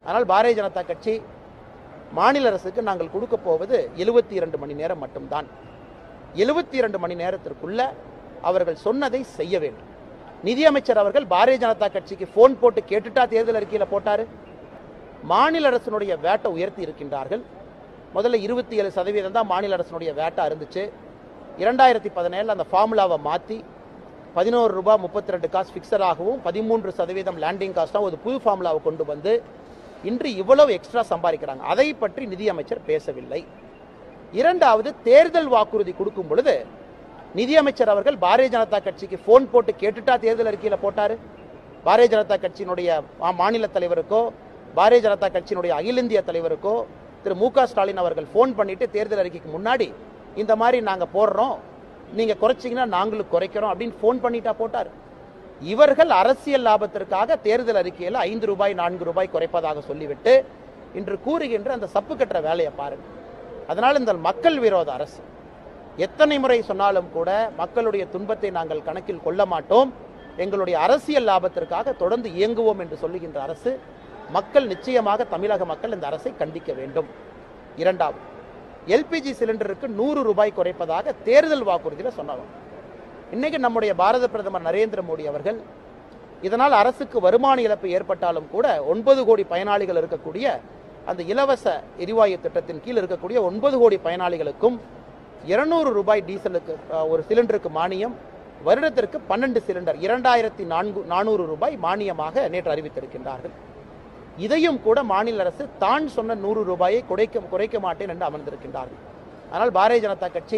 ஆனால் பாரதிய ஜனதா கட்சி மாநில அரசுக்கு நாங்கள் கொடுக்க போவது எழுபத்தி இரண்டு மணி நேரம் மட்டும்தான் எழுபத்தி இரண்டு மணி நேரத்திற்குள்ள அவர்கள் சொன்னதை செய்ய வேண்டும் நிதியமைச்சர் அவர்கள் பாரதிய ஜனதா கட்சிக்கு போன் போட்டு கேட்டுட்டா தேர்தல் அறிக்கையில போட்டாரு மாநில அரசினுடைய வேட்டை உயர்த்தி இருக்கின்றார்கள் முதல்ல இருபத்தி ஏழு சதவீதம் தான் மாநில அரசினுடைய வேட்டா இருந்துச்சு இரண்டாயிரத்தி பதினேழுல அந்த ஃபார்முலாவை மாற்றி பதினோரு ரூபாய் முப்பத்தி ரெண்டு காசு ஃபிக்ஸடாகவும் பதிமூன்று சதவீதம் லேண்டிங் காஸ்ட்டாக ஒரு புது ஃபார்முலாவை கொண்டு வந்து இன்று இவ்வளவு எக்ஸ்ட்ரா சம்பாதிக்கிறாங்க அதை பற்றி நிதியமைச்சர் பேசவில்லை இரண்டாவது தேர்தல் வாக்குறுதி கொடுக்கும் பொழுது நிதியமைச்சர் அவர்கள் பாரதிய ஜனதா கட்சிக்கு போன் போட்டு கேட்டுட்டா தேர்தல் அறிக்கையில போட்டாரு பாரதிய ஜனதா கட்சியினுடைய மா- மாநில தலைவருக்கோ பாரதிய ஜனதா கட்சியினுடைய அகில இந்திய தலைவருக்கோ திரு மு க ஸ்டாலின் அவர்கள் ஃபோன் பண்ணிட்டு தேர்தல் அறிக்கைக்கு முன்னாடி இந்த மாதிரி நாங்க போடுறோம் நீங்க குறைச்சிங்கன்னா நாங்களும் குறைக்கிறோம் அப்படின்னு ஃபோன் பண்ணிட்டா போட்டார் இவர்கள் அரசியல் லாபத்திற்காக தேர்தல் அறிக்கையில் ஐந்து ரூபாய் நான்கு ரூபாய் குறைப்பதாக சொல்லிவிட்டு இன்று கூறுகின்ற அந்த சப்பு கட்டுற வேலையை பாருங்க அதனால் இந்த மக்கள் விரோத அரசு எத்தனை முறை சொன்னாலும் கூட மக்களுடைய துன்பத்தை நாங்கள் கணக்கில் கொள்ள மாட்டோம் எங்களுடைய அரசியல் லாபத்திற்காக தொடர்ந்து இயங்குவோம் என்று சொல்லுகின்ற அரசு மக்கள் நிச்சயமாக தமிழக மக்கள் இந்த அரசை கண்டிக்க வேண்டும் இரண்டாவது எல்பிஜி சிலிண்டருக்கு நூறு ரூபாய் குறைப்பதாக தேர்தல் வாக்குறுதியில சொன்னாங்க இன்னைக்கு நம்முடைய பாரத பிரதமர் நரேந்திர மோடி அவர்கள் இதனால் அரசுக்கு வருமான இழப்பு ஏற்பட்டாலும் கூட ஒன்பது கோடி பயனாளிகள் இருக்கக்கூடிய அந்த இலவச எரிவாயு திட்டத்தின் கீழ் இருக்கக்கூடிய ஒன்பது கோடி பயனாளிகளுக்கும் இருநூறு ரூபாய் டீசலுக்கு அஹ், ஒரு சிலிண்டருக்கு மானியம் வருடத்திற்கு பன்னெண்டு சிலிண்டர் இரண்டாயிரத்தி நான்கு நானூறு ரூபாய் மானியமாக நேற்று அறிவித்திருக்கின்றார்கள் இதையும் கூட மாநில அரசு தான் சொன்ன நூறு ரூபாயை குறைக்க குறைக்க மாட்டேன் என்று அமர்ந்திருக்கின்றார்கள் ஆனால் பாரதிய ஜனதா கட்சி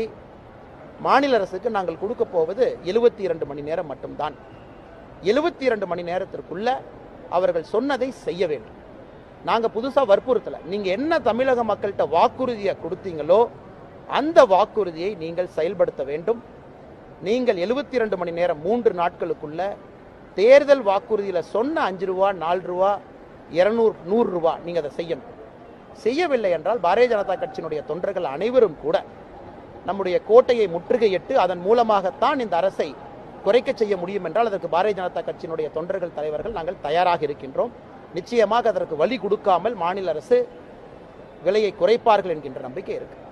மாநில அரசுக்கு நாங்கள் கொடுக்க போவது எழுபத்தி இரண்டு மணி நேரம் மட்டும்தான் எழுபத்தி இரண்டு மணி நேரத்திற்குள்ள அவர்கள் சொன்னதை செய்ய வேண்டும் நாங்க புதுசா வற்புறுத்தல நீங்க என்ன தமிழக மக்கள்கிட்ட வாக்குறுதியை கொடுத்தீங்களோ அந்த வாக்குறுதியை நீங்கள் செயல்படுத்த வேண்டும் நீங்கள் எழுபத்தி இரண்டு மணி நேரம் மூன்று நாட்களுக்குள்ள தேர்தல் வாக்குறுதியில சொன்ன அஞ்சு ரூபா நாலு ரூபா இருநூறு நூறு ரூபா நீங்க அதை செய்யணும் செய்யவில்லை என்றால் பாரதிய ஜனதா கட்சியினுடைய தொண்டர்கள் அனைவரும் கூட நம்முடைய கோட்டையை முற்றுகையிட்டு அதன் மூலமாகத்தான் இந்த அரசை குறைக்க செய்ய முடியும் என்றால் அதற்கு பாரதிய ஜனதா கட்சியினுடைய தொண்டர்கள் தலைவர்கள் நாங்கள் தயாராக இருக்கின்றோம் நிச்சயமாக அதற்கு வழி கொடுக்காமல் மாநில அரசு விலையை குறைப்பார்கள் என்கின்ற நம்பிக்கை இருக்கு